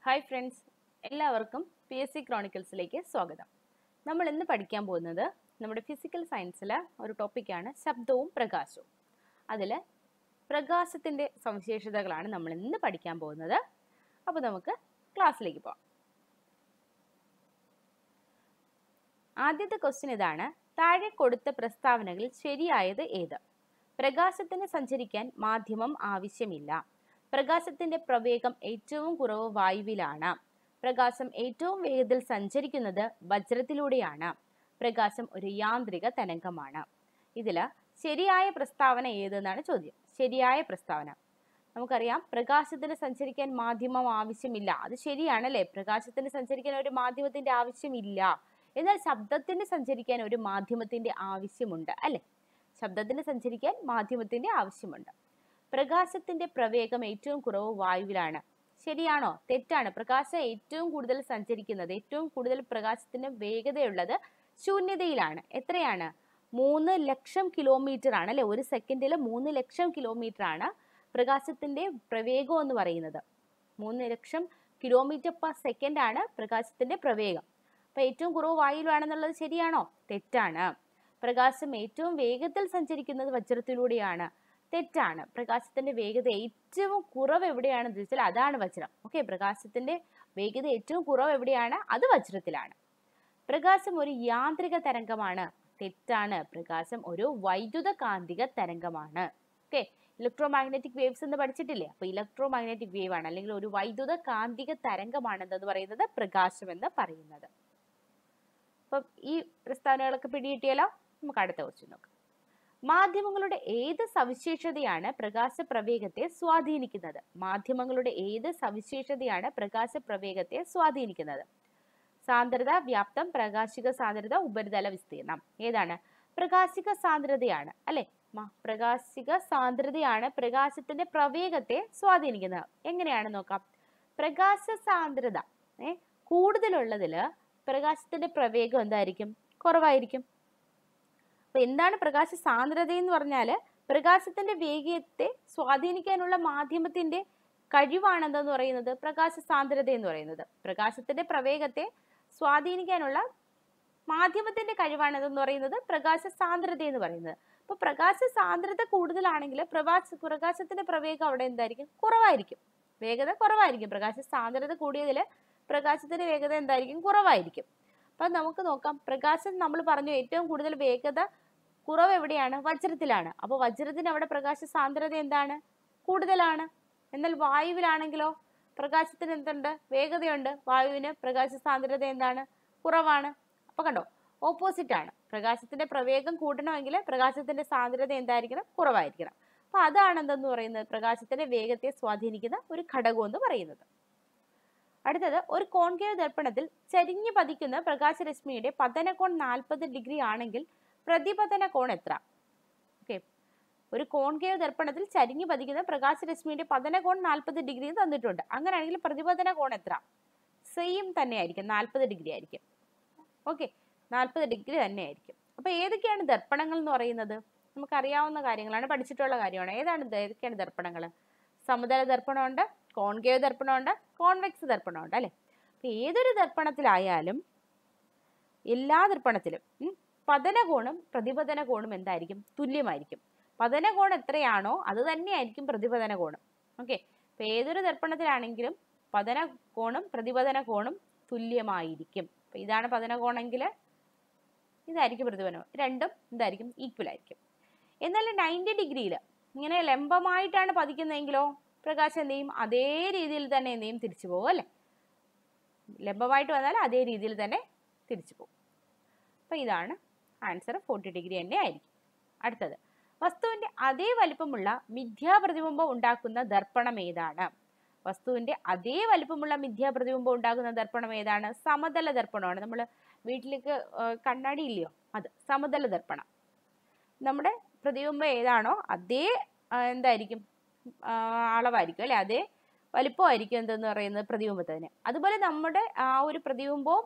Hi friends എല്ലാവർക്കും P S C ക്രോണിക്കിൾസിലേക്ക് സ്വാഗതം നമ്മൾ ഇന്ന് പഠിക്കാൻ പോകുന്നത് നമ്മുടെ ഫിസിക്കൽ സയൻസിലെ ഒരു ടോപ്പിക്കാണ് ശബ്ദവും പ്രകാശവും അതിൽ പ്രകാശത്തിൻ്റെ സവിശേഷതകളാണ് നമ്മൾ ഇന്ന് പഠിക്കാൻ പോകുന്നത് അപ്പോൾ നമുക്ക് ക്ലാസ്സിലേക്ക് പോകാം ആദ്യത്തെ ക്വസ്റ്റ്യൻ ഇതാണ് താഴെ കൊടുത്ത പ്രസ്താവനകളിൽ ശരിയായത് ഏത് പ്രകാശത്തിന് സഞ്ചരിക്കാൻ മാധ്യമം ആവശ്യമില്ല പ്രകാശത്തിന്റെ പ്രവേഗം ഏറ്റവും കുറവ് വായുവിലാണ് പ്രകാശം ഏറ്റവും വേഗത്തിൽ സഞ്ചരിക്കുന്നത് വജ്രത്തിലൂടെയാണ് പ്രകാശം ഒരു യാന്ത്രിക തരംഗമാണ് ഇതിൽ ശരിയായ പ്രസ്താവന ഏതെന്നാണ് ചോദ്യം ശരിയായ പ്രസ്താവന നമുക്കറിയാം പ്രകാശത്തിന് സഞ്ചരിക്കാൻ മാധ്യമം ആവശ്യമില്ല അത് ശരിയാണല്ലേ പ്രകാശത്തിന് സഞ്ചരിക്കാൻ ഒരു മാധ്യമത്തിന്റെ ആവശ്യമില്ല എന്നാൽ ശബ്ദത്തിന് സഞ്ചരിക്കാൻ ഒരു മാധ്യമത്തിന്റെ ആവശ്യമുണ്ട് അല്ലെ ശബ്ദത്തിന് സഞ്ചരിക്കാൻ മാധ്യമത്തിന്റെ ആവശ്യമുണ്ട് പ്രകാശത്തിന്റെ പ്രവേഗം ഏറ്റവും കുറവ് വായുവിലാണ് ശരിയാണോ തെറ്റാണ് പ്രകാശം ഏറ്റവും കൂടുതൽ സഞ്ചരിക്കുന്നത് ഏറ്റവും കൂടുതൽ പ്രകാശത്തിന്റെ വേഗതയുള്ളത് ശൂന്യതയിലാണ് എത്രയാണ് മൂന്ന് ലക്ഷം കിലോമീറ്റർ ആണ് അല്ലെ ഒരു സെക്കൻഡിൽ മൂന്ന് ലക്ഷം കിലോമീറ്റർ ആണ് പ്രകാശത്തിന്റെ പ്രവേഗം എന്ന് പറയുന്നത് മൂന്ന് ലക്ഷം കിലോമീറ്റർ പെർ സെക്കൻഡ് ആണ് പ്രകാശത്തിന്റെ പ്രവേഗം അപ്പൊ ഏറ്റവും കുറവ് വായുവിലാണെന്നുള്ളത് ശരിയാണോ തെറ്റാണ് പ്രകാശം ഏറ്റവും വേഗത്തിൽ സഞ്ചരിക്കുന്നത് വജ്രത്തിലൂടെയാണ് തെറ്റാണ് പ്രകാശത്തിന്റെ വേഗത ഏറ്റവും കുറവ് എവിടെയാണെന്ന് ചോദിച്ചാൽ അതാണ് വജ്രം ഓക്കെ പ്രകാശത്തിന്റെ വേഗത ഏറ്റവും കുറവ് എവിടെയാണ് അത് വജ്രത്തിലാണ് പ്രകാശം ഒരു യാന്ത്രിക തരംഗമാണ് തെറ്റാണ് പ്രകാശം ഒരു വൈദ്യുത കാന്തിക തരംഗമാണ് ഓക്കെ ഇലക്ട്രോ മാഗ്നറ്റിക് വേവ്സ് എന്ന് പഠിച്ചിട്ടില്ലേ അപ്പൊ ഇലക്ട്രോ മാഗ്നറ്റിക് വേവ് ആണ് അല്ലെങ്കിൽ ഒരു വൈദ്യുത കാന്തിക തരംഗമാണ് എന്തെന്ന് പറയുന്നത് പ്രകാശം എന്ന് പറയുന്നത് അപ്പം ഈ പ്രസ്താവനകളൊക്കെ പിടികിട്ടിയാലോ നമുക്ക് അടുത്ത ക്വസ്റ്റ്യൻ നോക്കാം മാധ്യമങ്ങളുടെ ഏത് സവിശേഷതയാണ് പ്രകാശ പ്രവേഗത്തെ സ്വാധീനിക്കുന്നത് മാധ്യമങ്ങളുടെ ഏത് സവിശേഷതയാണ് പ്രകാശ പ്രവേഗത്തെ സ്വാധീനിക്കുന്നത് സാന്ദ്രത വ്യാപ്തം പ്രകാശിക സാന്ദ്രത ഉപരിതല വിസ്തീർണം ഏതാണ് പ്രകാശിക സാന്ദ്രതയാണ് അല്ലെ പ്രകാശിക സാന്ദ്രതയാണ് പ്രകാശത്തിന്റെ പ്രവേഗത്തെ സ്വാധീനിക്കുന്നത് എങ്ങനെയാണ് നോക്കാം പ്രകാശ സാന്ദ്രത ഏ കൂടുതലുള്ളതില് പ്രകാശത്തിന്റെ പ്രവേഗം എന്തായിരിക്കും കുറവായിരിക്കും അപ്പൊ എന്താണ് പ്രകാശ സാന്ദ്രത എന്ന് പറഞ്ഞാല് പ്രകാശത്തിന്റെ വേഗത്തെ സ്വാധീനിക്കാനുള്ള മാധ്യമത്തിന്റെ കഴിവാണ് എന്തെന്ന് പറയുന്നത് പ്രകാശ സാന്ദ്രത എന്ന് പറയുന്നത് പ്രകാശത്തിന്റെ പ്രവേഗത്തെ സ്വാധീനിക്കാനുള്ള മാധ്യമത്തിന്റെ കഴിവാണ് എന്തെന്ന് പറയുന്നത് പ്രകാശ സാന്ദ്രത എന്ന് പറയുന്നത് അപ്പൊ പ്രകാശ സാന്ദ്രത കൂടുതലാണെങ്കിൽ പ്രകാശ പ്രകാശത്തിന്റെ പ്രവേഗം അവിടെ എന്തായിരിക്കും കുറവായിരിക്കും വേഗത കുറവായിരിക്കും പ്രകാശ സാന്ദ്രത കൂടിയതിൽ പ്രകാശത്തിന്റെ വേഗത എന്തായിരിക്കും കുറവായിരിക്കും അപ്പൊ നമുക്ക് നോക്കാം പ്രകാശം നമ്മൾ പറഞ്ഞു ഏറ്റവും കൂടുതൽ വേഗത കുറവ് എവിടെയാണ് വജ്രത്തിലാണ് അപ്പോൾ വജ്രത്തിന് അവിടെ പ്രകാശ സാന്ദ്രത എന്താണ് കൂടുതലാണ് എന്നാൽ വായുവിലാണെങ്കിലോ പ്രകാശത്തിന് എന്തുണ്ട് വേഗതയുണ്ട് വായുവിന് പ്രകാശ സാന്ദ്രത എന്താണ് കുറവാണ് അപ്പൊ കണ്ടോ ഓപ്പോസിറ്റ് ആണ് പ്രകാശത്തിന്റെ പ്രവേഗം കൂട്ടണമെങ്കിൽ പ്രകാശത്തിന്റെ സാന്ദ്രത എന്തായിരിക്കണം കുറവായിരിക്കണം അപ്പൊ അതാണ് എന്തെന്ന് പറയുന്നത് പ്രകാശത്തിന്റെ വേഗത്തെ സ്വാധീനിക്കുന്ന ഒരു ഘടകം എന്ന് പറയുന്നത് അടുത്തത് ഒരു കോൺകേവ് ദർപ്പണത്തിൽ ചരിഞ്ഞു പതിക്കുന്ന പ്രകാശരശ്മിയുടെ പതനകോൺ നാൽപ്പത് ഡിഗ്രി ആണെങ്കിൽ പ്രതിപതന കോൺ എത്ര ഓക്കെ ഒരു കോൺകേവ് ദർപ്പണത്തിൽ ചരിഞ്ഞു പതിക്കുന്ന പ്രകാശരശ്മിയുടെ പതനകോൺ നാൽപ്പത് ഡിഗ്രി തന്നിട്ടുണ്ട് അങ്ങനെയാണെങ്കിൽ പ്രതിപതന കോൺ എത്ര സെയിം തന്നെയായിരിക്കും നാൽപ്പത് ഡിഗ്രി ആയിരിക്കും ഓക്കെ നാൽപ്പത് ഡിഗ്രി തന്നെയായിരിക്കും അപ്പൊ ഏതൊക്കെയാണ് ദർപ്പണങ്ങൾ എന്ന് പറയുന്നത് നമുക്കറിയാവുന്ന കാര്യങ്ങളാണ് പഠിച്ചിട്ടുള്ള കാര്യമാണ് ഏതാണ് ഏതൊക്കെയാണ് ദർപ്പണങ്ങൾ സമതല ദർപ്പണമുണ്ട് കോൺകേവ് ദർപ്പണമുണ്ട് കോൺവെക്സ് ദർപ്പണമുണ്ട് അല്ലെ അപ്പൊ ഏതൊരു ദർപ്പണത്തിലായാലും എല്ലാ ദർപ്പണത്തിലും പതനകോണും പ്രതിപതന കോണും എന്തായിരിക്കും തുല്യമായിരിക്കും പതനകോൺ എത്രയാണോ അത് തന്നെയായിരിക്കും പ്രതിപതന കോണും ഓക്കെ അപ്പൊ ഏതൊരു ദർപ്പണത്തിലാണെങ്കിലും പതന കോണും പ്രതിപതന കോണും തുല്യമായിരിക്കും അപ്പൊ ഇതാണ് പതനകോണെങ്കിൽ ഇതായിരിക്കും പ്രതിപതനം രണ്ടും എന്തായിരിക്കും ഈക്വൽ ആയിരിക്കും എന്നാൽ നയൻറ്റി ഡിഗ്രിയിൽ ഇങ്ങനെ ലംബമായിട്ടാണ് പതിക്കുന്നതെങ്കിലോ പ്രകാശം എന്ത് ചെയ്യും അതേ രീതിയിൽ തന്നെ എന്ത് ചെയ്യും തിരിച്ചു പോകും അല്ലേ ലംബമായിട്ട് വന്നാൽ അതേ രീതിയിൽ തന്നെ തിരിച്ചു പോകും അപ്പോൾ ഇതാണ് ആൻസർ ഫോർട്ടി ഡിഗ്രി തന്നെ ആയിരിക്കും അടുത്തത് വസ്തുവിന്റെ അതേ വലിപ്പമുള്ള മിഥ്യാപ്രതിബിംബം ഉണ്ടാക്കുന്ന ദർപ്പണം ഏതാണ് വസ്തുവിന്റെ അതേ വലിപ്പമുള്ള മിഥ്യാപ്രതിബിംബം ഉണ്ടാക്കുന്ന ദർപ്പണം ഏതാണ് സമതല ദർപ്പണമാണ് നമ്മൾ വീട്ടിലേക്ക് കണ്ണാടി ഇല്ലയോ അത് സമതല ദർപ്പണം നമ്മുടെ പ്രതിബിംബം ഏതാണോ അതേ എന്തായിരിക്കും അളവായിരിക്കും അല്ലെ അതേ വലിപ്പമായിരിക്കും എന്തെന്ന് പറയുന്നത് പ്രതിബിംബത്തിന് അതുപോലെ നമ്മുടെ ആ ഒരു പ്രതിബിംബവും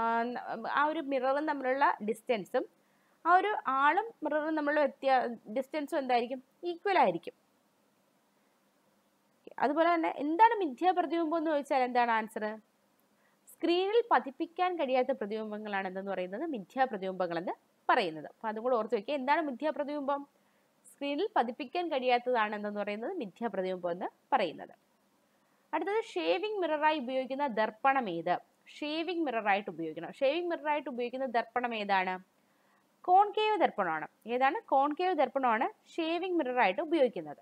ആ ഒരു മിററും തമ്മിലുള്ള ഡിസ്റ്റൻസും ആ ഒരു ആളും മിററും തമ്മിലുള്ള വ്യത്യാ ഡിസ്റ്റൻസും എന്തായിരിക്കും ഈക്വൽ ആയിരിക്കും അതുപോലെ തന്നെ എന്താണ് മിഥ്യാപ്രതിബിംബം എന്ന് ചോദിച്ചാൽ എന്താണ് ആൻസർ സ്ക്രീനിൽ പതിപ്പിക്കാൻ കഴിയാത്ത പ്രതിബിംബങ്ങളാണ് എന്തെന്ന് പറയുന്നത് മിഥ്യാപ്രതിബിംബങ്ങൾ എന്ന് പറയുന്നത് അപ്പോൾ അതും കൂടെ ഓർത്ത് വയ്ക്കുക എന്താണ് മിഥ്യാപ്രതിബിംബം സ്ക്രീനിൽ പതിപ്പിക്കാൻ കഴിയാത്തതാണ് എന്തെന്ന് പറയുന്നത് മിഥ്യാപ്രതിബിംബം എന്ന് പറയുന്നത് അടുത്തത് ഷേവിംഗ് മിററായി ഉപയോഗിക്കുന്ന ദർപ്പണം ഏത് ഷേവിംഗ് മിററായിട്ട് ഉപയോഗിക്കണം ഷേവിംഗ് മിററായിട്ട് ഉപയോഗിക്കുന്ന ദർപ്പണം ഏതാണ് കോൺകേവ് ദർപ്പണമാണ് ഏതാണ് കോൺകേവ് ദർപ്പണമാണ് ഷേവിംഗ് മിററായിട്ട് ഉപയോഗിക്കുന്നത്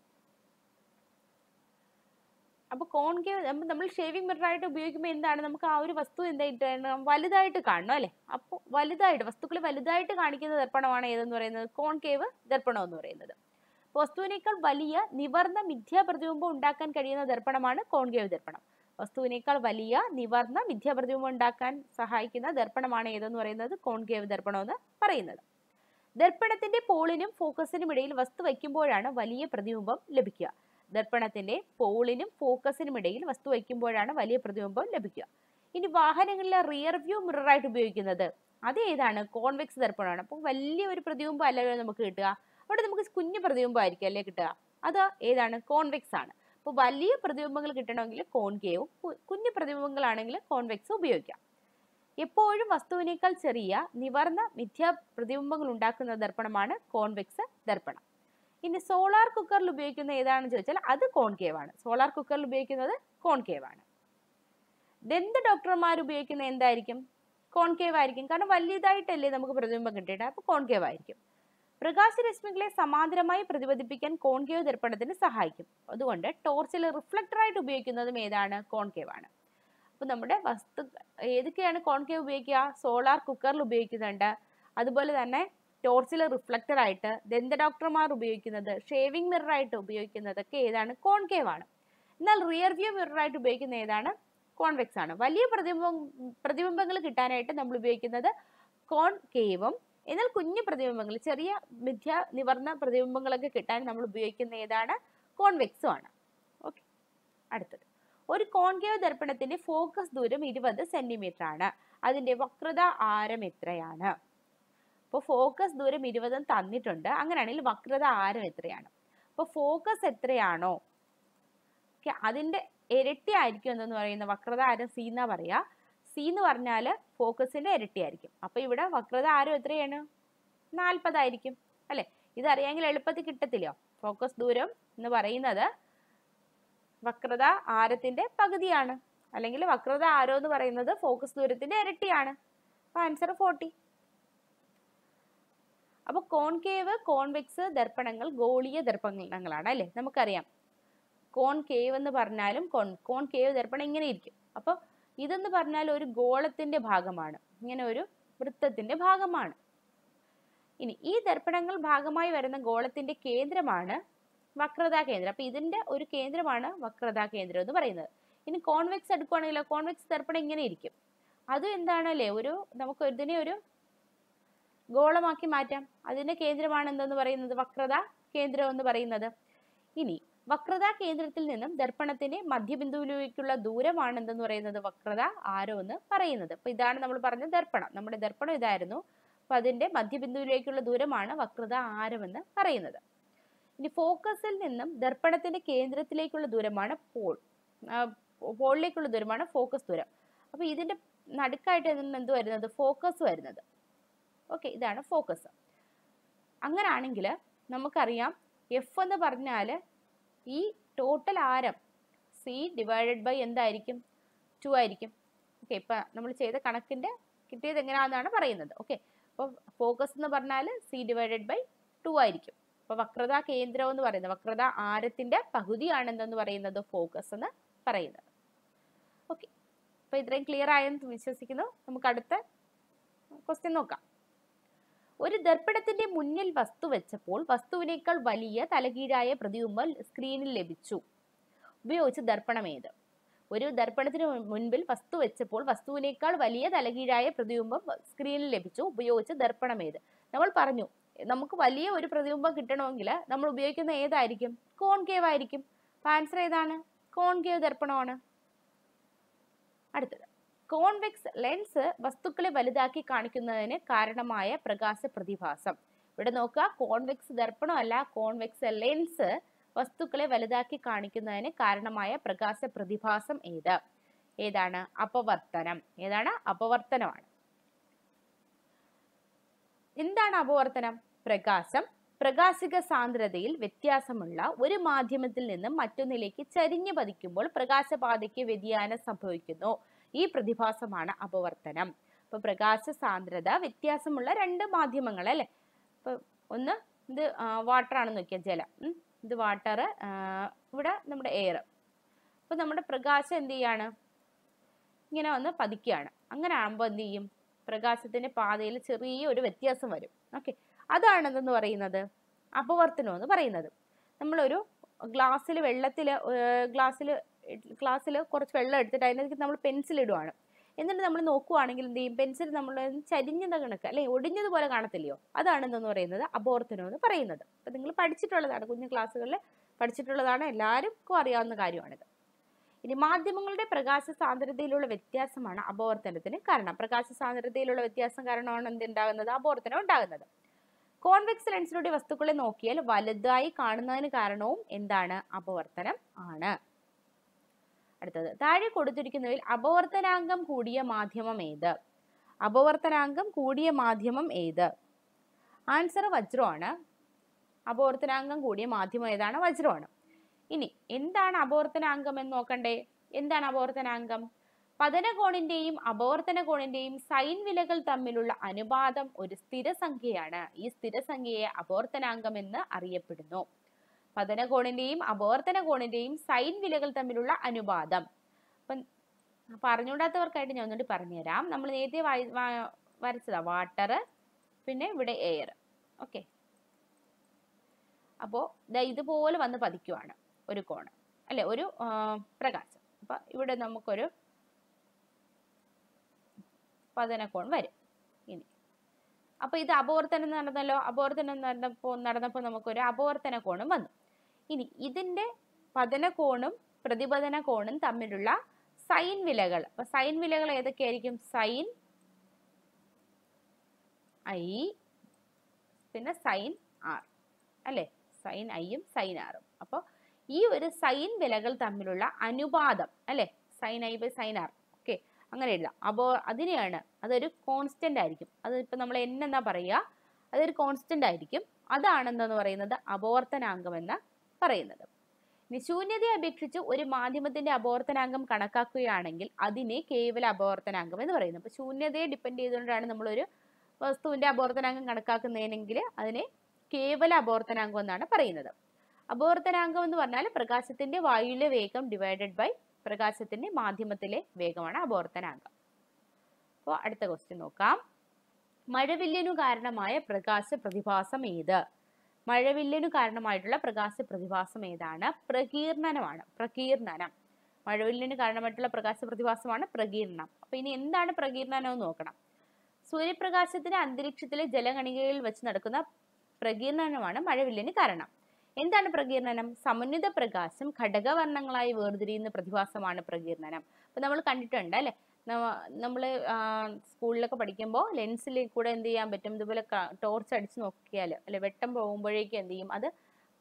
അപ്പോൾ കോൺകേവ് നമ്മൾ നമ്മൾ ഷേവിംഗ് മിററായിട്ട് ഉപയോഗിക്കുമ്പോൾ എന്താണ് നമുക്ക് ആ ഒരു വസ്തു എന്തായിട്ടാണ് വലുതായിട്ട് കാണണം അല്ലേ അപ്പോൾ വലുതായിട്ട് വസ്തുക്കൾ വലുതായിട്ട് കാണിക്കുന്ന ദർപ്പണമാണ് ഏതെന്ന് പറയുന്നത് കോൺകേവ് ദർപ്പണം എന്ന് പറയുന്നത് വസ്തുവിനേക്കാൾ വലിയ നിവർന്ന മിഥ്യാപ്രതിബിംബം ഉണ്ടാക്കാൻ കഴിയുന്ന ദർപ്പണമാണ് കോൺകേവ് ദർപ്പണം വസ്തുവിനേക്കാൾ വലിയ നിവർന്ന മിഥ്യാപ്രതിബിംബം ഉണ്ടാക്കാൻ സഹായിക്കുന്ന ദർപ്പണമാണ് ഏതെന്ന് പറയുന്നത് കോൺകേവ് ദർപ്പണം എന്ന് പറയുന്നത് ദർപ്പണത്തിന്റെ പോളിനും ഫോക്കസിനും ഇടയിൽ വസ്തു വയ്ക്കുമ്പോഴാണ് വലിയ പ്രതിബിംബം ലഭിക്കുക ദർപ്പണത്തിന്റെ പോളിനും ഫോക്കസിനും ഇടയിൽ വസ്തു വയ്ക്കുമ്പോഴാണ് വലിയ പ്രതിബിംബം ലഭിക്കുക ഇനി വാഹനങ്ങളിലെ റിയർ വ്യൂ മിററായിട്ട് ഉപയോഗിക്കുന്നത് അത് ഏതാണ് കോൺവെക്സ് ദർപ്പണമാണ് അപ്പോൾ വലിയ ഒരു പ്രതിബിംബം അല്ലല്ലോ നമുക്ക് കിട്ടുക അവിടെ നമുക്ക് കുഞ്ഞു പ്രതിബിംബമായിരിക്കും അല്ലേ കിട്ടുക അത് ഏതാണ് കോൺവെക്സ് ആണ് അപ്പോൾ വലിയ പ്രതിബിംബങ്ങൾ കിട്ടണമെങ്കിൽ കോൺകേവും കുഞ്ഞു പ്രതിബിംബങ്ങളാണെങ്കിൽ കോൺവെക്സ് ഉപയോഗിക്കാം എപ്പോഴും വസ്തുവിനേക്കാൾ ചെറിയ നിവർന്ന മിഥ്യാ പ്രതിബിംബങ്ങൾ ഉണ്ടാക്കുന്ന ദർപ്പണമാണ് കോൺവെക്സ് ദർപ്പണം ഇനി സോളാർ കുക്കറിൽ ഉപയോഗിക്കുന്ന ഏതാണെന്ന് ചോദിച്ചാൽ അത് കോൺകേവ് ആണ് സോളാർ കുക്കറിൽ ഉപയോഗിക്കുന്നത് കോൺകേവ് ആണ് ദന്ത ഡോക്ടർമാർ ഉപയോഗിക്കുന്ന എന്തായിരിക്കും കോൺകേവ് ആയിരിക്കും കാരണം വലിയതായിട്ടല്ലേ നമുക്ക് പ്രതിബിംബം കിട്ടിയിട്ട് അപ്പോൾ കോൺകേവ് ആയിരിക്കും പ്രകാശരശ്മികളെ സമാന്തരമായി പ്രതിപദിപ്പിക്കാൻ കോൺകേവ് ദർപ്പണത്തിന് സഹായിക്കും അതുകൊണ്ട് ടോർച്ചിൽ റിഫ്ലക്ടറായിട്ട് ഉപയോഗിക്കുന്നതും ഏതാണ് കോൺകേവ് ആണ് അപ്പോൾ നമ്മുടെ വസ്തു ഏതൊക്കെയാണ് കോൺകേവ് ഉപയോഗിക്കുക സോളാർ കുക്കറിൽ ഉപയോഗിക്കുന്നുണ്ട് അതുപോലെ തന്നെ ടോർച്ചിൽ റിഫ്ലക്ടർ ആയിട്ട് ദന്ത ഡോക്ടർമാർ ഉപയോഗിക്കുന്നത് ഷേവിംഗ് മിററായിട്ട് ഉപയോഗിക്കുന്നതൊക്കെ ഏതാണ് കോൺകേവ് ആണ് എന്നാൽ റിയർ വ്യൂ മിററായിട്ട് ഉപയോഗിക്കുന്ന ഏതാണ് കോൺവെക്സ് ആണ് വലിയ പ്രതിബിംബം പ്രതിബിംബങ്ങൾ കിട്ടാനായിട്ട് നമ്മൾ ഉപയോഗിക്കുന്നത് കോൺകേവും എന്നാൽ കുഞ്ഞു പ്രതിബിംബങ്ങൾ ചെറിയ മിഥ്യ നിവർന്ന പ്രതിബിംബങ്ങളൊക്കെ കിട്ടാൻ നമ്മൾ ഉപയോഗിക്കുന്ന ഏതാണ് കോൺവെക്സും ആണ് ഓക്കെ അടുത്തത് ഒരു കോൺകേവ് ദർപ്പണത്തിന്റെ ഫോക്കസ് ദൂരം ഇരുപത് സെന്റിമീറ്റർ ആണ് അതിന്റെ വക്രത ആരം എത്രയാണ് അപ്പോൾ ഫോക്കസ് ദൂരം ഇരുപതും തന്നിട്ടുണ്ട് അങ്ങനെയാണെങ്കിൽ വക്രത ആരം എത്രയാണ് അപ്പോൾ ഫോക്കസ് എത്രയാണോ ഓക്കെ അതിന്റെ ഇരട്ടി ആയിരിക്കും എന്ന് പറയുന്ന വക്രത ആരം സി എന്നാ പറയാ സി എന്ന് പറഞ്ഞാൽ ഫോക്കസിന്റെ ഇരട്ടി ആയിരിക്കും അപ്പൊ ഇവിടെ വക്രത ആരം എത്രയാണ് നാൽപ്പതായിരിക്കും അല്ലെ ഇതറിയാമെങ്കിൽ എളുപ്പത്തിൽ കിട്ടത്തില്ലയോ ഫോക്കസ് ദൂരം എന്ന് പറയുന്നത് വക്രത ആരത്തിന്റെ പകുതിയാണ് അല്ലെങ്കിൽ വക്രത ആരം എന്ന് പറയുന്നത് ഫോക്കസ് ദൂരത്തിന്റെ ഇരട്ടിയാണ് അപ്പൊ ആൻസർ ഫോർട്ടി അപ്പൊ കോൺകേവ് കോൺവെക്സ് ദർപ്പണങ്ങൾ ഗോളീയ ദർപ്പണങ്ങളാണ് അല്ലെ നമുക്കറിയാം കോൺകേവ് എന്ന് പറഞ്ഞാലും കോൺ കോൺകേവ് ദർപ്പണം ഇങ്ങനെ ഇരിക്കും അപ്പോൾ ഇതെന്ന് പറഞ്ഞാൽ ഒരു ഗോളത്തിന്റെ ഭാഗമാണ് ഇങ്ങനെ ഒരു വൃത്തത്തിന്റെ ഭാഗമാണ് ഇനി ഈ ദർപ്പണങ്ങൾ ഭാഗമായി വരുന്ന ഗോളത്തിന്റെ കേന്ദ്രമാണ് വക്രതാ കേന്ദ്രം അപ്പൊ ഇതിന്റെ ഒരു കേന്ദ്രമാണ് വക്രതാ കേന്ദ്രം എന്ന് പറയുന്നത് ഇനി കോൺവെക്സ് എടുക്കുവാണെങ്കിലോ കോൺവെക്സ് ദർപ്പണം ഇങ്ങനെ ഇരിക്കും അതും എന്താണല്ലേ ഒരു നമുക്ക് ഇതിനെ ഒരു ഗോളമാക്കി മാറ്റാം അതിന്റെ കേന്ദ്രമാണ് എന്തെന്ന് പറയുന്നത് വക്രത കേന്ദ്രം എന്ന് പറയുന്നത് ഇനി വക്രതാ കേന്ദ്രത്തിൽ നിന്നും ദർപ്പണത്തിന്റെ മധ്യബിന്ദുവിലേക്കുള്ള ദൂരമാണ് എന്തെന്ന് പറയുന്നത് വക്രത ആരോ എന്ന് പറയുന്നത് അപ്പൊ ഇതാണ് നമ്മൾ പറഞ്ഞ ദർപ്പണം നമ്മുടെ ദർപ്പണം ഇതായിരുന്നു അപ്പൊ അതിന്റെ മധ്യബിന്ദുവിലേക്കുള്ള ദൂരമാണ് വക്രത ആരം എന്ന് പറയുന്നത് ഇനി ഫോക്കസിൽ നിന്നും ദർപ്പണത്തിന്റെ കേന്ദ്രത്തിലേക്കുള്ള ദൂരമാണ് പോൾ പോളിലേക്കുള്ള ദൂരമാണ് ഫോക്കസ് ദൂരം അപ്പൊ ഇതിന്റെ നടുക്കായിട്ട് എന്ത് വരുന്നത് ഫോക്കസ് വരുന്നത് ഓക്കെ ഇതാണ് ഫോക്കസ് അങ്ങനാണെങ്കിൽ നമുക്കറിയാം എഫ് എന്ന് പറഞ്ഞാൽ ഈ ടോട്ടൽ ആരം സി ഡിവൈഡഡ് ബൈ എന്തായിരിക്കും ടു ആയിരിക്കും ഓക്കെ ഇപ്പം നമ്മൾ ചെയ്ത കണക്കിൻ്റെ കിട്ടിയത് എങ്ങനെയാണെന്നാണ് പറയുന്നത് ഓക്കെ അപ്പോൾ ഫോക്കസ് എന്ന് പറഞ്ഞാൽ സി ഡിവൈഡഡ് ബൈ ടു ആയിരിക്കും അപ്പോൾ വക്രത കേന്ദ്രം എന്ന് പറയുന്നത് വക്രത ആരത്തിൻ്റെ പകുതിയാണ് എന്തെന്ന് പറയുന്നത് ഫോക്കസ് എന്ന് പറയുന്നത് ഓക്കെ അപ്പോൾ ഇത്രയും ക്ലിയർ ആയെന്ന് വിശ്വസിക്കുന്നു നമുക്ക് അടുത്ത ക്വസ്റ്റ്യൻ നോക്കാം ഒരു ദർപ്പണത്തിന്റെ മുന്നിൽ വസ്തു വെച്ചപ്പോൾ വസ്തുവിനേക്കാൾ വലിയ തലകീഴായ പ്രതിബിംബം സ്ക്രീനിൽ ലഭിച്ചു ഉപയോഗിച്ച ദർപ്പണം ഏത് ഒരു ദർപ്പണത്തിന് മുൻപിൽ വസ്തു വെച്ചപ്പോൾ വസ്തുവിനേക്കാൾ വലിയ തലകീഴായ പ്രതിബിംബം സ്ക്രീനിൽ ലഭിച്ചു ഉപയോഗിച്ച ദർപ്പണം ഏത് നമ്മൾ പറഞ്ഞു നമുക്ക് വലിയ ഒരു പ്രതിബിംബം കിട്ടണമെങ്കിൽ നമ്മൾ ഉപയോഗിക്കുന്ന ഏതായിരിക്കും കോൺകേവ് ആയിരിക്കും ആൻസർ ഏതാണ് കോൺകേവ് ദർപ്പണമാണ് അടുത്തത് കോൺവെക്സ് ലെൻസ് വസ്തുക്കളെ വലുതാക്കി കാണിക്കുന്നതിന് കാരണമായ പ്രകാശ പ്രതിഭാസം ഇവിടെ നോക്കുക കോൺവെക്സ് ദർപ്പണമല്ല കോൺവെക്സ് ലെൻസ് വസ്തുക്കളെ വലുതാക്കി കാണിക്കുന്നതിന് കാരണമായ പ്രകാശ പ്രതിഭാസം ഏത് ഏതാണ് അപവർത്തനം ഏതാണ് അപവർത്തനമാണ് എന്താണ് അപവർത്തനം പ്രകാശം പ്രകാശിക സാന്ദ്രതയിൽ വ്യത്യാസമുള്ള ഒരു മാധ്യമത്തിൽ നിന്നും മറ്റൊന്നിലേക്ക് ചരിഞ്ഞു പതിക്കുമ്പോൾ പ്രകാശപാതയ്ക്ക് വ്യതിയാനം സംഭവിക്കുന്നു ഈ പ്രതിഭാസമാണ് അപവർത്തനം ഇപ്പൊ പ്രകാശ സാന്ദ്രത വ്യത്യാസമുള്ള രണ്ട് മാധ്യമങ്ങൾ അല്ലെ ഇപ്പൊ ഒന്ന് ഇത് വാട്ടർ ആണെന്ന് നോക്കിയാൽ ജലം ഉം. ഇത് വാട്ടർ ഇവിടെ നമ്മുടെ എയർ അപ്പൊ നമ്മുടെ പ്രകാശം എന്ത് ചെയ്യാണ് ഇങ്ങനെ വന്ന് പതിക്കുകയാണ് അങ്ങനെ ആകുമ്പോൾ എന്ത് ചെയ്യും പ്രകാശത്തിന്റെ പാതയിൽ ചെറിയ ഒരു വ്യത്യാസം വരും ഓക്കെ അതാണ് എന്തെന്ന് പറയുന്നത് അപവർത്തനം എന്ന് പറയുന്നത് നമ്മളൊരു ഗ്ലാസ്സിൽ വെള്ളത്തിൽ ഗ്ലാസ്സിൽ ഗ്ലാസ്സിൽ കുറച്ച് വെള്ളം എടുത്തിട്ട് അതിനകത്ത് നമ്മൾ പെൻസിൽ ഇടുവാണ് എന്നിട്ട് നമ്മൾ നോക്കുവാണെങ്കിൽ എന്ത് ചെയ്യും പെൻസിൽ നമ്മൾ ചരിഞ്ഞത് കണക്ക് അല്ലെ ഒടിഞ്ഞതുപോലെ കാണത്തില്ലയോ അതാണ് എന്തെന്ന് പറയുന്നത് അപവർത്തനം എന്ന് പറയുന്നത് അപ്പം നിങ്ങൾ പഠിച്ചിട്ടുള്ളതാണ് കുഞ്ഞു ക്ലാസ്സുകളിൽ പഠിച്ചിട്ടുള്ളതാണ് എല്ലാവർക്കും അറിയാവുന്ന കാര്യമാണിത് ഇനി മാധ്യമങ്ങളുടെ പ്രകാശ സാന്ദ്രതയിലുള്ള വ്യത്യാസമാണ് അപവർത്തനത്തിന് കാരണം പ്രകാശ സാന്ദ്രതയിലുള്ള വ്യത്യാസം കാരണമാണ് എന്തുണ്ടാകുന്നത് അപവർത്തനം ഉണ്ടാകുന്നത് കോൺവെക്സ് ലെൻസിലൂടെ വസ്തുക്കളെ നോക്കിയാൽ വലുതായി കാണുന്നതിന് കാരണവും എന്താണ് അപവർത്തനം ആണ് അടുത്തത് താഴെ കൊടുത്തിരിക്കുന്നതിൽ അപവർത്തനാങ്കം കൂടിയ മാധ്യമം ഏത് അപവർത്തനാങ്കം കൂടിയ മാധ്യമം ഏത് ആൻസർ വജ്രമാണ് അപവർത്തനാങ്കം കൂടിയ മാധ്യമം ഏതാണ് വജ്രമാണ് ഇനി എന്താണ് അപവർത്തനാങ്കം എന്ന് നോക്കണ്ടേ എന്താണ് അപവർത്തനാങ്കം പതനകോണിന്റെയും അപവർത്തന കോണിന്റെയും സൈൻ വിലകൾ തമ്മിലുള്ള അനുപാതം ഒരു സ്ഥിരസംഖ്യയാണ് ഈ സ്ഥിരസംഖ്യയെ അപവർത്തനാങ്കം എന്ന് അറിയപ്പെടുന്നു പതനകോണിന്റെയും അപവർത്തന കോണിന്റെയും സൈൻ വിലകൾ തമ്മിലുള്ള അനുപാതം അപ്പം പറഞ്ഞുകൂടാത്തവർക്കായിട്ട് ഞാൻ ഒന്നുകൂടി പറഞ്ഞുതരാം നമ്മൾ നേരത്തെ വായി വാ- വരച്ചതാ വാട്ടർ പിന്നെ ഇവിടെ എയർ ഓക്കെ അപ്പോൾ ദാ ഇതുപോലെ വന്ന് പതിക്കുവാണ് ഒരു കോണ് അല്ലെ ഒരു ആ, പ്രകാശം അപ്പൊ ഇവിടെ നമുക്കൊരു പതനക്കോൺ വരും ഇനി അപ്പൊ ഇത് അപവർത്തനം നടന്നല്ലോ അപവർത്തനം നടന്നപ്പോ നടന്നപ്പോ നമുക്കൊരു അപവർത്തന കോണും വന്നു ഇനി ഇതിന്റെ പതന കോണും പ്രതിപതന കോണും തമ്മിലുള്ള സൈൻ വിലകൾ അപ്പൊ സൈൻ വിലകൾ ഏതൊക്കെയായിരിക്കും സൈൻ ഐ പിന്നെ സൈൻ ആർ അല്ലെ സൈൻ ഐയും സൈൻ ആറും അപ്പോൾ ഈ ഒരു സൈൻ വിലകൾ തമ്മിലുള്ള അനുപാതം അല്ലെ sine I by sine R okay അങ്ങനെ എഴുതാം അപ്പോൾ അതിനെയാണ് അതൊരു കോൺസ്റ്റന്റ് ആയിരിക്കും അത് ഇപ്പം നമ്മൾ n എന്നാ പറയുക അതൊരു കോൺസ്റ്റന്റ് ആയിരിക്കും അതാണ് എന്തെന്ന് പറയുന്നത് അപവർത്തനാങ്കം എന്ന് പറയുന്നത് ഇനി ശൂന്യതയെ അപേക്ഷിച്ച് ഒരു മാധ്യമത്തിന്റെ അപവർത്തനാങ്കം കണക്കാക്കുകയാണെങ്കിൽ അതിനെ കേവല അപവർത്തനാങ്കം എന്ന് പറയുന്നത് അപ്പോൾ ശൂന്യതയെ ഡിപ്പെൻഡ് ചെയ്തുകൊണ്ടാണ് നമ്മളൊരു വസ്തുവിന്റെ അപവർത്തനാങ്കം കണക്കാക്കുന്നതിനെങ്കിൽ അതിനെ കേവല അപവർത്തനാങ്കം എന്നാണ് പറയുന്നത് അപവർത്തനാങ്കം എന്ന് പറഞ്ഞാൽ പ്രകാശത്തിന്റെ വായുവിലെ വേഗം ഡിവൈഡഡ് ബൈ പ്രകാശത്തിന്റെ മാധ്യമത്തിലെ വേഗമാണ് അപവർത്തനാങ്കം അപ്പോൾ അടുത്ത ക്വസ്റ്റ്യൻ നോക്കാം മഴവില്ലിനു കാരണമായ പ്രകാശ പ്രതിഭാസം ഏത് മഴവില്ലിനു കാരണമായിട്ടുള്ള പ്രകാശ പ്രതിഭാസം ഏതാണ് പ്രകീർണനമാണ് പ്രകീർണനം മഴവില്ലിന് കാരണമായിട്ടുള്ള പ്രകാശ പ്രതിഭാസമാണ് പ്രകീർണനം അപ്പൊ ഇനി എന്താണ് പ്രകീർണനം എന്ന് നോക്കണം സൂര്യപ്രകാശത്തിന് അന്തരീക്ഷത്തിലെ ജലകണികയിൽ വെച്ച് നടക്കുന്ന പ്രകീർണനമാണ് മഴവില്ലിന് കാരണം എന്താണ് പ്രകീർണനം സമന്വിത പ്രകാശം ഘടകവർണ്ണങ്ങളായി വേർതിരിയുന്ന പ്രതിഭാസമാണ് പ്രകീർണനം അപ്പൊ നമ്മൾ കണ്ടിട്ടുണ്ട് അല്ലെ നമ്മൾ സ്കൂളിലൊക്കെ പഠിക്കുമ്പോൾ ലെൻസിൽ കൂടെ എന്ത് ചെയ്യാൻ പറ്റും ഇതുപോലെ ടോർച്ച് അടിച്ച് നോക്കിയാൽ അല്ലെ വെട്ടം പോകുമ്പോഴേക്കും എന്ത് ചെയ്യും അത്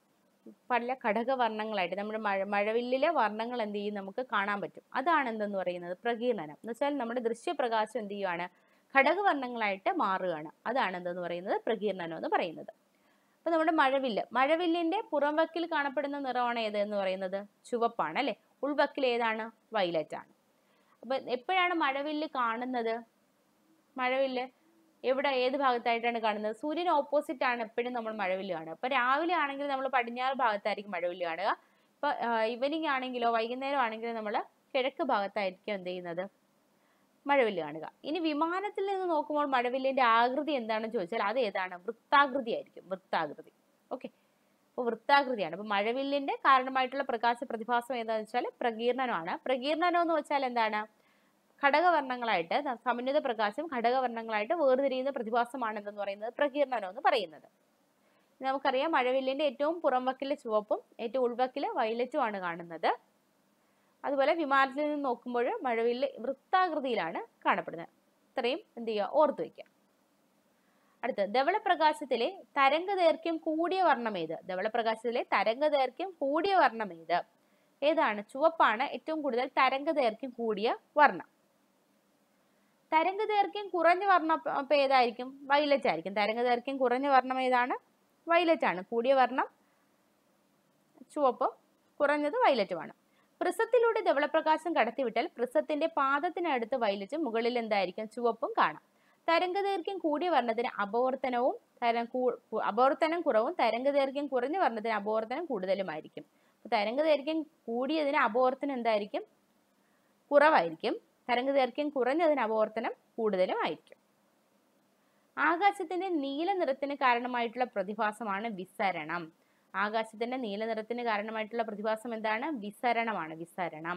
പല ഘടകവർണ്ണങ്ങളായിട്ട് നമ്മുടെ മഴ മഴവില്ലിലെ വർണ്ണങ്ങൾ എന്ത് ചെയ്യും നമുക്ക് കാണാൻ പറ്റും അതാണ് എന്തെന്ന് പറയുന്നത് പ്രകീർണനം എന്ന് വെച്ചാൽ നമ്മുടെ ദൃശ്യപ്രകാശം എന്ത് ചെയ്യുവാണ് ഘടകവർണ്ണങ്ങളായിട്ട് മാറുകയാണ് അതാണ് എന്തെന്ന് പറയുന്നത് പ്രകീർണനം എന്ന് പറയുന്നത് അപ്പൊ നമ്മുടെ മഴവില്ല് മഴവില്ലിന്റെ പുറംവക്കിൽ കാണപ്പെടുന്ന നിറമാണ് ഏത് എന്ന് പറയുന്നത് ചുവപ്പാണ് അല്ലെ ഉൾവക്കിൽ ഏതാണ് വയലറ്റ് ആണ് അപ്പൊ എപ്പോഴാണ് മഴവില്ല് കാണുന്നത് മഴവില്ല് എവിടെ ഏത് ഭാഗത്തായിട്ടാണ് കാണുന്നത് സൂര്യന് ഓപ്പോസിറ്റ് ആണ് എപ്പോഴും നമ്മൾ മഴവില്ല് കാണുക അപ്പൊ രാവിലെ ആണെങ്കിൽ നമ്മൾ പടിഞ്ഞാറ് ഭാഗത്തായിരിക്കും മഴവില്ല് കാണുക ഇപ്പൊ ഈവനിങ് ആണെങ്കിലോ വൈകുന്നേരം ആണെങ്കിലോ നമ്മൾ കിഴക്ക് ഭാഗത്തായിരിക്കും എന്ത് ചെയ്യുന്നത് മഴവില്ല് കാണുക ഇനി വിമാനത്തിൽ നിന്ന് നോക്കുമ്പോൾ മഴവില്ലിന്റെ ആകൃതി എന്താണെന്ന് ചോദിച്ചാൽ അത് ഏതാണ് വൃത്താകൃതി ആയിരിക്കും വൃത്താകൃതി ഓക്കെ അപ്പോൾ വൃത്താകൃതിയാണ് അപ്പോൾ മഴവില്ലിന്റെ കാരണമായിട്ടുള്ള പ്രകാശ പ്രതിഭാസം ഏതാണെന്ന് വെച്ചാൽ പ്രകീർണനമാണ് പ്രകീർണനം എന്ന് വെച്ചാൽ എന്താണ് ഘടകവർണ്ണങ്ങളായിട്ട് ത- സമന്വിത പ്രകാശം ഘടകവർണ്ണങ്ങളായിട്ട് വേർതിരിയുന്ന പ്രതിഭാസമാണ് എന്തെന്ന് പറയുന്നത് പ്രകീർണനം എന്ന് പറയുന്നത് ഇനി നമുക്കറിയാം മഴവില്ലിന്റെ ഏറ്റവും പുറംവക്കിലെ ചുവപ്പും ഏറ്റവും ഉൾവക്കിലെ വയലറ്റും ആണ് കാണുന്നത് അതുപോലെ വിമാനത്തിൽ നിന്ന് നോക്കുമ്പോൾ മഴവില്ല് വൃത്താകൃതിയിലാണ് കാണപ്പെടുന്നത് ഇത്രയും എന്ത് ചെയ്യുക ഓർത്തു വയ്ക്കുക അടുത്ത ധവളപ്രകാശത്തിലെ തരംഗ ദൈർഘ്യം കൂടിയ വർണ്ണം ഏത് ധവളപ്രകാശത്തിലെ തരംഗ ദൈർഘ്യം കൂടിയ വർണ്ണം ഏത് ഏതാണ് ചുവപ്പാണ് ഏറ്റവും കൂടുതൽ തരംഗ ദൈർഘ്യം കൂടിയ വർണ്ണം തരംഗ ദൈർഘ്യം കുറഞ്ഞ വർണ്ണം അപ്പൊ- അപ്പൊ ഏതായിരിക്കും വയലറ്റ് ആയിരിക്കും തരംഗ ദൈർഘ്യം കുറഞ്ഞ വർണ്ണം ഏതാണ് വയലറ്റ് ആണ് കൂടിയ വർണ്ണം ചുവപ്പ് കുറഞ്ഞത് വയലറ്റുമാണ് പ്രിസത്തിലൂടെ ധവളപ്രകാശം കടത്തിവിട്ടാൽ പ്രിസത്തിന്റെ പാദത്തിനടുത്ത് വയലറ്റും മുകളിൽ എന്തായിരിക്കും ചുവപ്പും കാണാം തരംഗദൈർഘ്യം കൂടിയ വർണ്ണത്തിന് അപവർത്തനവും തരം കൂ- കു- അപവർത്തനം കുറവും തരംഗദൈർഘ്യം കുറഞ്ഞ വർണ്ണത്തിന് അപവർത്തനം കൂടുതലുമായിരിക്കും അപ്പൊ തരംഗദൈർഘ്യം കൂടിയതിന് അപവർത്തനം എന്തായിരിക്കും കുറവായിരിക്കും തരംഗദൈർഘ്യം കുറഞ്ഞതിന് അപവർത്തനം കൂടുതലുമായിരിക്കും ആകാശത്തിന്റെ നീല നിറത്തിന് കാരണമായിട്ടുള്ള പ്രതിഭാസമാണ് വിസരണം ആകാശത്തിന്റെ നീല നിറത്തിന് കാരണമായിട്ടുള്ള പ്രതിഭാസം എന്താണ് വിസരണമാണ് വിസരണം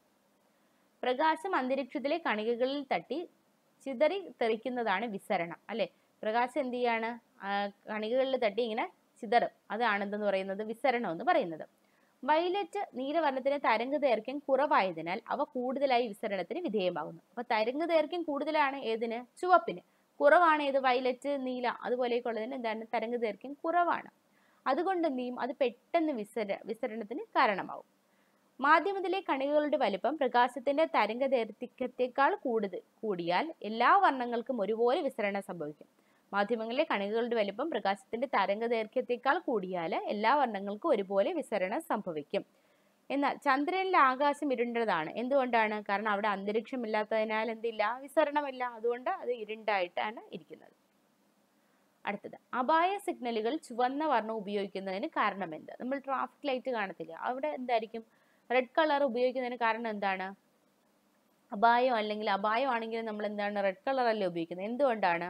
പ്രകാശം അന്തരീക്ഷത്തിലെ കണികകളിൽ തട്ടി ചിതറി തെറിക്കുന്നതാണ് വിസരണം അല്ലെ പ്രകാശം എന്ത് ചെയ്യാണ് ആ, കണികകളിൽ തട്ടി ഇങ്ങനെ ചിതറും അതാണ് എന്തെന്ന് പറയുന്നത് വിസരണം എന്ന് പറയുന്നത് വയലറ്റ് നീലവർണ്ണത്തിന് തരംഗ ദൈർഘ്യം കുറവായതിനാൽ അവ കൂടുതലായി വിസരണത്തിന് വിധേയമാകുന്നു അപ്പൊ തരംഗ ദൈർഘ്യം കൂടുതലാണ് ഏതിന് ചുവപ്പിന് കുറവാണ് ഏത് വയലറ്റ് നീല അതുപോലെയൊക്കെ ഉള്ളതിന് എന്താണ് തരംഗ ദൈർഘ്യം കുറവാണ് അതുകൊണ്ട് എന്ത് ചെയ്യും അത് പെട്ടെന്ന് വിസര വിസരണത്തിന് കാരണമാവും മാധ്യമത്തിലെ കണികകളുടെ വലിപ്പം പ്രകാശത്തിന്റെ തരംഗ ദൈർഘ്യത്തെക്കാൾ കൂടുതൽ കൂടിയാൽ എല്ലാ വർണ്ണങ്ങൾക്കും ഒരുപോലെ വിസരണം സംഭവിക്കും മാധ്യമങ്ങളിലെ കണികകളുടെ വലിപ്പം പ്രകാശത്തിന്റെ തരംഗ ദൈർഘ്യത്തെക്കാൾ കൂടിയാൽ എല്ലാ വർണ്ണങ്ങൾക്കും ഒരുപോലെ വിസരണം സംഭവിക്കും എന്നാൽ ചന്ദ്രനിലെ ആകാശം ഇരുണ്ടതാണ് എന്തുകൊണ്ടാണ് കാരണം അവിടെ അന്തരീക്ഷമില്ലാത്തതിനാൽ എന്തില്ല വിസരണമില്ല അതുകൊണ്ട് അത് ഇരുണ്ടായിട്ടാണ് ഇരിക്കുന്നത് അടുത്തത് അപായ സിഗ്നലുകൾ ചുവന്ന വർണ്ണം ഉപയോഗിക്കുന്നതിന് കാരണം എന്ത് നമ്മൾ ട്രാഫിക് ലൈറ്റ് കാണത്തില്ല അവിടെ എന്തായിരിക്കും റെഡ് കളർ ഉപയോഗിക്കുന്നതിന് കാരണം എന്താണ് അപായം അല്ലെങ്കിൽ അപായമാണെങ്കിൽ നമ്മൾ എന്താണ് റെഡ് കളർ അല്ലേ ഉപയോഗിക്കുന്നത് എന്തുകൊണ്ടാണ്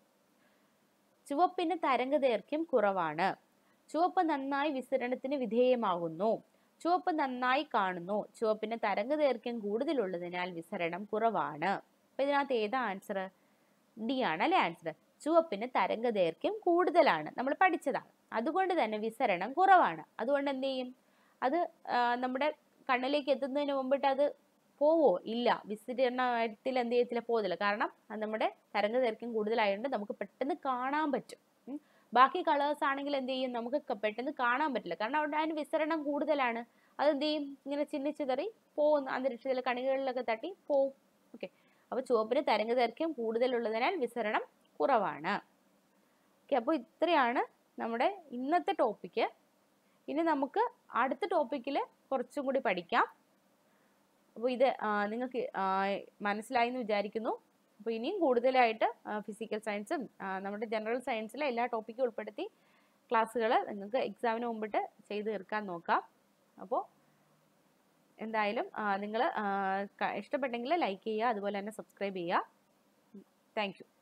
ചുവപ്പിന് തരംഗ ദൈർഘ്യം കുറവാണ് ചുവപ്പ് നന്നായി വിസരണത്തിന് വിധേയമാകുന്നു ചുവപ്പ് നന്നായി കാണുന്നു ചുവപ്പിന് തരംഗ ദൈർഘ്യം കൂടുതലുള്ളതിനാൽ വിസരണം കുറവാണ് അപ്പൊ ഇതിനകത്ത് ഏതാ ആൻസർ ഡി ആണ് അല്ലെ ആൻസർ ചുവപ്പിന് തരംഗ ദൈർഘ്യം കൂടുതലാണ് നമ്മൾ പഠിച്ചതാണ് അതുകൊണ്ട് തന്നെ വിസരണം കുറവാണ് അതുകൊണ്ട് എന്ത് ചെയ്യും അത് ആ, നമ്മുടെ കണ്ണിലേക്ക് എത്തുന്നതിന് മുമ്പിട്ട് അത് പോവോ ഇല്ല വിസ്തീർണത്തിൽ എന്ത് ചെയ്യത്തില്ല പോകുന്നില്ല കാരണം അത് നമ്മുടെ തരംഗ ദൈർഘ്യം കൂടുതലായതുകൊണ്ട് നമുക്ക് പെട്ടെന്ന് കാണാൻ പറ്റും ഉം. ബാക്കി കളേഴ്സ് ആണെങ്കിൽ എന്ത് ചെയ്യും നമുക്ക് ക- പെട്ടെന്ന് കാണാൻ പറ്റില്ല കാരണം അവിടെ അതിന് വിസരണം കൂടുതലാണ് അത് എന്ത് ചെയ്യും ഇങ്ങനെ ചിന്നിച്ചിതറി പോകുന്നു അന്തരീക്ഷത്തിലെ കണികളിലൊക്കെ തട്ടി പോവും ഓക്കെ അപ്പോൾ ചുവപ്പിന് തരംഗ ദൈർഘ്യം കൂടുതലുള്ളതിനാൽ വിസരണം കുറവാണ് ഓക്കെ അപ്പോൾ ഇത്രയാണ് നമ്മുടെ ഇന്നത്തെ ടോപ്പിക്ക് ഇനി നമുക്ക് അടുത്ത ടോപ്പിക്കിൽ കുറച്ചും കൂടി പഠിക്കാം അപ്പോൾ ഇത് ആ, നിങ്ങൾക്ക് ആ, മനസ്സിലായി എന്ന് വിചാരിക്കുന്നു അപ്പോൾ ഇനിയും കൂടുതലായിട്ട് ഫിസിക്കൽ സയൻസും നമ്മുടെ ജനറൽ സയൻസിലെ എല്ലാ ടോപ്പിക്കും ഉൾപ്പെടുത്തി ക്ലാസ്സുകൾ നിങ്ങൾക്ക് എക്സാമിന് മുമ്പിട്ട് ചെയ്ത് തീർക്കാൻ നോക്കാം അപ്പോൾ എന്തായാലും നിങ്ങൾ ഇഷ്ടപ്പെട്ടെങ്കിൽ ലൈക്ക് ചെയ്യുക അതുപോലെ തന്നെ സബ്സ്ക്രൈബ് ചെയ്യുക താങ്ക് യു